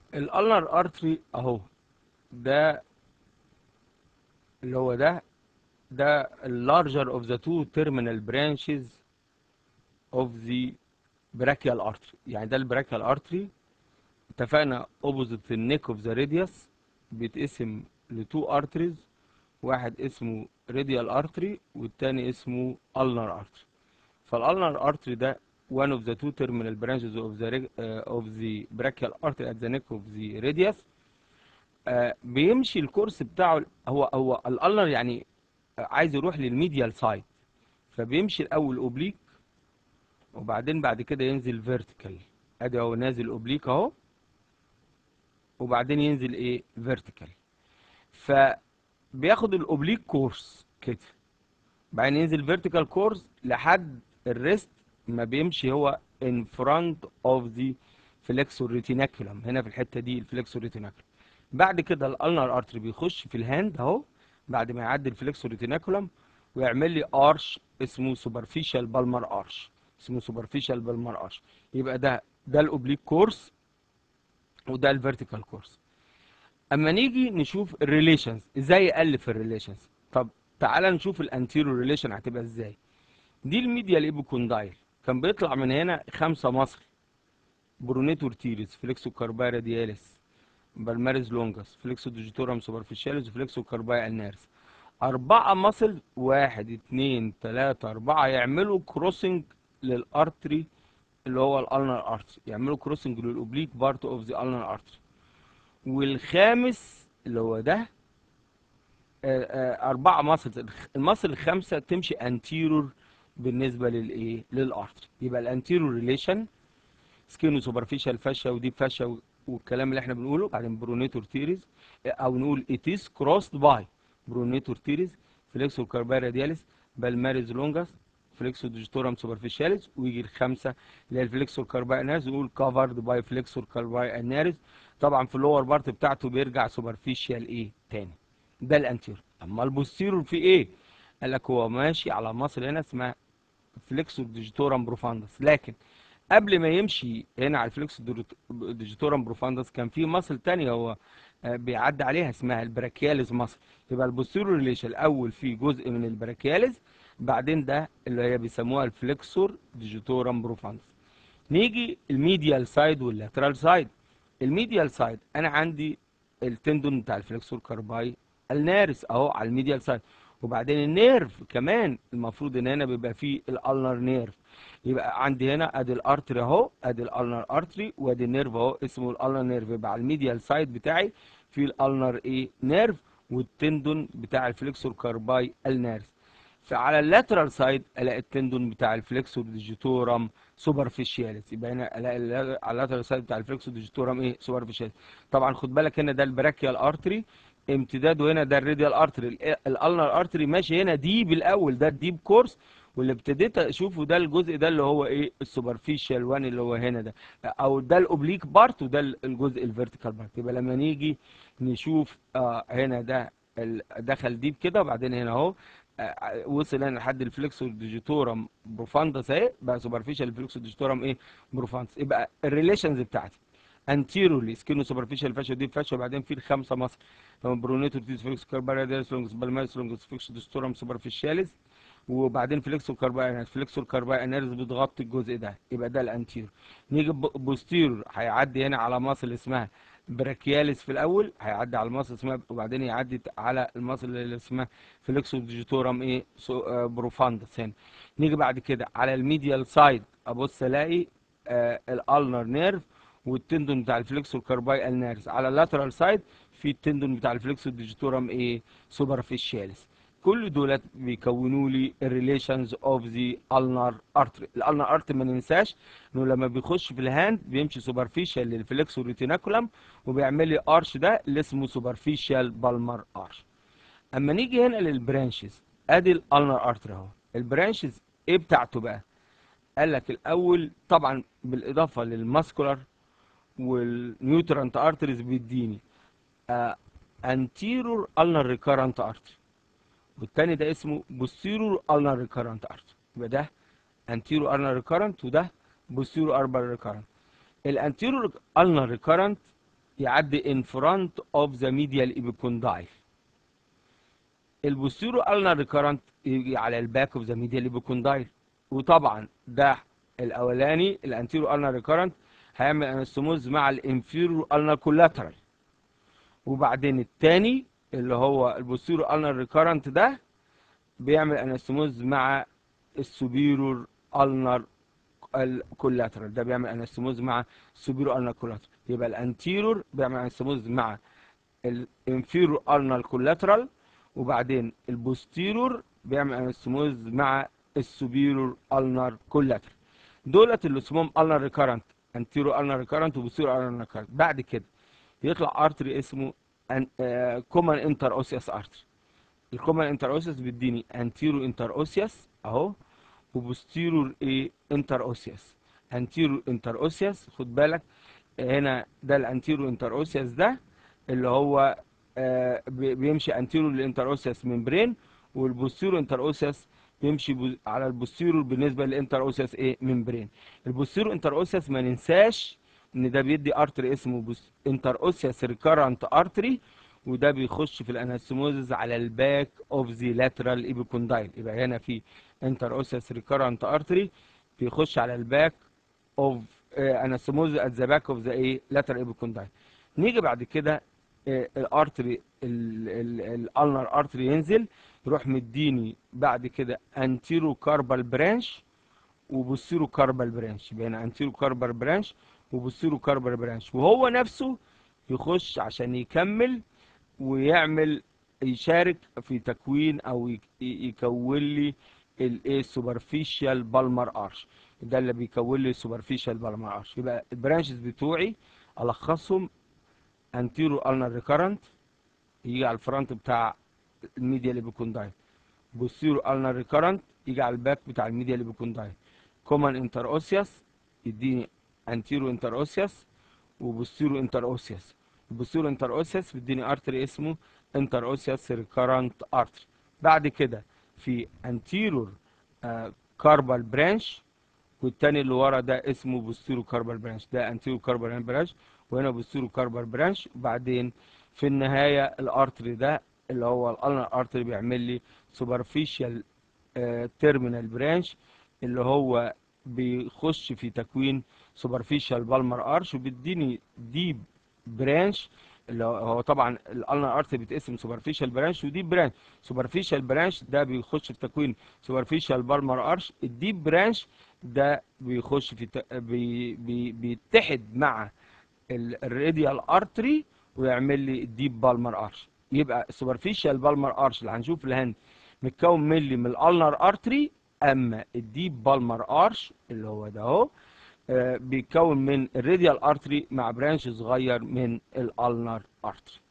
الالنر ارتري اهو ده اللي هو ده ده اللارجر اوف ذا تو تيرمينال برانشز اوف ذا brachial artery يعني ده البراكيال ارتري اتفقنا اوبوزيت النيك اوف ذا راديوس بيتقسم لتو ارتريز واحد اسمه راديال ارتري والتاني اسمه ulnar ارتري فالالنر ارتري ده one of the two terminal branches of the reg- uh, of the brachial artery at the neck of the radius آه، بيمشي الكورس بتاعه هو هو الالنر يعني عايز يروح للميديال سايد فبيمشي الاول اوبليك وبعدين بعد كده ينزل فيرتيكال ادي اهو نازل اوبليك اهو وبعدين ينزل ايه فيرتيكال فبياخد الاوبليك كورس كده بعدين ينزل فيرتيكال كورس لحد الريست ما بيمشي هو in front of the flexor retinaculum هنا في الحته دي الفليكسور ريتيناكولم بعد كده الالنر ارتري بيخش في الهاند اهو بعد ما يعدي الفليكسور ريتيناكولم ويعمل لي ارش اسمه سوبرفيشال بالمر ارش اسمه سوبرفيشال بالمر ارش يبقى ده ده الاوبليك كورس وده الفيرتيكال كورس اما نيجي نشوف الريليشنز ازاي الف الريليشنز طب تعالى نشوف الانتيرو ريليشن هتبقى ازاي دي الميديال ايبوكوندايل كان بيطلع من هنا خمسه مصل برونيتور تيريس فليكسو كارباي رادياليس بالماريز لونجاس فليكسو ديجيتورم سوبرفيشاليس وفليكسو كارباي النارس أربعة ماسل واحد اتنين تلاتة أربعة يعملوا كروسنج للأرتري اللي هو الألنر أرتري يعملوا كروسنج للأوبليك بارت أوف ذا ألنر أرتري والخامس اللي هو ده آه، آه، أربعة ماسل الماسل الخامسة تمشي أنتيرور بالنسبة للإيه؟ للأرتري يبقى الأنتيرور ريليشن سكينو سوبرفيشال فاشا وديب فاشا والكلام اللي احنا بنقوله بعدين برونيتور تيريز او نقول اتيس كروسد باي برونيتور تيريز فليكسور كارباي رادياليس بالماريز لونجاس فليكسور ديجيتورم سوبرفيشاليس ويجي الخمسه اللي هي الفليكسور كارباي اناريز نقول كفرد باي فليكسور كارباي اناريز طبعا في اللور بارت بتاعته بيرجع سوبرفيشال ايه تاني ده الانتيرور اما البوستيرور في ايه قال لك هو ماشي على مصر هنا اسمها فليكسور ديجيتورم بروفاندس لكن قبل ما يمشي هنا على الفليكس ديجيتورم بروفاندس كان في مصل تانية هو آه، بيعدي عليها اسمها البراكياليز مصل يبقى البوستيرور ريليشن الاول في جزء من البراكياليز بعدين ده اللي هي بيسموها الفليكسور ديجيتورم بروفاندس نيجي الميديال سايد واللاترال سايد الميديال سايد انا عندي التندون بتاع الفليكسور كارباي النارس اهو على الميديال سايد وبعدين النيرف كمان المفروض ان هنا بيبقى فيه الالنر نيرف يبقى عندي هنا ادي الارتري اهو ادي الالنر ارتري وادي النيرف اهو اسمه الالنر نيرف يبقى على الميديال سايد بتاعي في الالنر ايه نيرف والتندون بتاع الفليكسور كارباي النارس فعلى اللاترال سايد الاقي التندون بتاع الفليكسور ديجيتورم سوبرفيشياليس يبقى هنا الاقي الل- على اللاترال سايد بتاع الفليكسور ديجيتورم ايه سوبرفيشياليس طبعا خد بالك هنا ده البراكيال ارتري امتداده هنا ده الراديال ارتري الالنر ارتري ماشي هنا ديب الاول ده الديب كورس واللي ابتديت اشوفه ده الجزء ده اللي هو ايه السوبرفيشال وان اللي هو هنا ده او ده الاوبليك بارت وده الجزء الفيرتيكال بارت يبقى لما نيجي نشوف آه هنا ده ال- دخل ديب كده وبعدين هنا اهو آه، وصل هنا لحد الفليكسور ديجيتورم بروفاندس اهي بقى سوبرفيشال فليكسور ديجيتورم ايه بروفاندس يبقى الريليشنز بتاعتي انتيرولي سكينو سوبرفيشال فاشا ديب فاشا وبعدين في الخمسه مصر برونيتو تيز فليكس كارباريديس لونجس بالماس لونجس فليكس ديستورم سوبرفيشاليس وبعدين فليكسور كارباي اناليز فليكسور كارباي اناليز بتغطي الجزء ده يبقى ده الانتيرور نيجي ب- بوستيرور هيعدي هنا على مصل اسمها براكياليس في الاول هيعدي على المصل اسمها وبعدين يعدي على المصل اللي اسمها فليكسور ديجيتورم ايه سو آه بروفاندس هنا نيجي بعد كده على الميديال سايد ابص الاقي آه الالنر نيرف والتندون بتاع الفليكسور كارباي النارس على اللاترال سايد في التندون بتاع الفليكسور ديجيتورم ايه سوبرفيشاليس كل دولت بيكونوا لي الريليشنز اوف ذا النر ارتري الالنر ارتري ما ننساش انه لما بيخش في الهاند بيمشي سوبرفيشال للفليكسور ريتيناكولم وبيعمل لي ارش ده اللي اسمه سوبرفيشال بالمر ارش اما نيجي هنا للبرانشز ادي الالنر ارتري اهو البرانشز ايه بتاعته بقى قال لك الاول طبعا بالاضافه للماسكولار والنيوترانت ارتريز بيديني انتيرور النر ريكارنت ارتري والتاني ده اسمه بوستيرور النر ريكارنت ارتري يبقى ده انتيرور النر ريكارنت وده بوستيرور اربر ريكارنت الانتيرور النر ريكارنت يعدي in front of the medial epicondyle البوستيرو ulnar recurrent يجي على الباك اوف ذا medial epicondyle وطبعا ده الاولاني الانتيرو ulnar recurrent هيعمل انستموز مع الانفيرو ulnar collateral وبعدين التاني اللي هو البوستيرو ulnar recurrent ده بيعمل انستموز مع السوبيرور ulnar الكولاترال ده بيعمل انستموز مع السوبيرو ulnar collateral يبقى الانتيرور بيعمل انستموز مع الانفيرو ulnar collateral وبعدين البوستيرور بيعمل انستموز مع السوبيرور ulnar collateral دولت اللي اسمهم ulnar recurrent anterior ulnar recurrent وبوستيرور ulnar recurrent بعد كده يطلع ارتري اسمه كومن انتر اوسيوس ارتري الكومن انتر اوسيوس بيديني انتيرو انتر اوسيوس اهو وبوستيرور ايه انتر اوسيوس انتيرو انتر اوسيوس خد بالك هنا ده الانتيرو انتر اوسيوس ده اللي هو آه بيمشي انتيرو للانتر اوسيوس ممبرين والبوستيرو انتر اوسيوس بيمشي على البوستيرو بالنسبه للانتر اوسيوس ايه ممبرين البوستيرو انتر اوسيوس ما ننساش ان ده بيدي ارتري اسمه انتر اوسيوس ريكارنت ارتري وده بيخش في الانستموزز على الباك اوف ذا لاترال ايبيكوندايل يبقى هنا في انتر اوسيوس ريكارنت ارتري بيخش على الباك اوف انستموز ات ذا باك اوف ذا ايه لاترال ايبيكوندايل نيجي بعد كده الارتري الالنر ارتري ينزل يروح مديني بعد كده انتيرو كاربال برانش وبوستيرو كاربال برانش يبقى هنا انتيرو كاربال برانش وبوستيرو كاربال برانش وهو نفسه يخش عشان يكمل ويعمل يشارك في تكوين او يكون لي الايه سوبرفيشال بالمر ارش ده اللي بيكون لي سوبرفيشال بالمر ارش يبقى البرانشز بتوعي الخصهم انتيرو النر ريكارنت يجي على الفرونت بتاع الميديا اللي بيكون دايت بوستيرو النر ريكارنت يجي على الباك بتاع الميديا اللي بيكون دايت كومن انتر اوسيوس يديني انتيرو انتر اوسيوس وبوستيرو انتر اوسيوس البوستيرو انتر اوسيوس بيديني ارتري اسمه انتر اوسيوس ريكارنت ارتري بعد كده في انتيرور آه كاربال برانش والتاني اللي ورا ده اسمه بوستيرو كاربال برانش ده انتيرو كاربال برانش وهنا بوستيرو كاربال برانش وبعدين في النهايه الارتري ده اللي هو الالنر ارتري بيعمل لي سوبرفيشال تيرمينال برانش اللي هو بيخش في تكوين سوبرفيشال بالمر ارش وبيديني ديب برانش اللي هو طبعا الالنر ارتري بيتقسم سوبرفيشال برانش وديب برانش سوبرفيشال برانش ده بيخش في تكوين سوبرفيشال بالمر ارش الديب برانش ده بيخش في ت... بي... بي... بيتحد مع الراديال ارتري ويعمل لي الديب بالمر ارش يبقى السوبرفيشال بالمر ارش اللي هنشوف الهند متكون ملي من الالنر ارتري اما الديب بالمر ارش اللي هو ده اهو بيتكون من الراديال ارتري مع برانش صغير من الالنر ارتري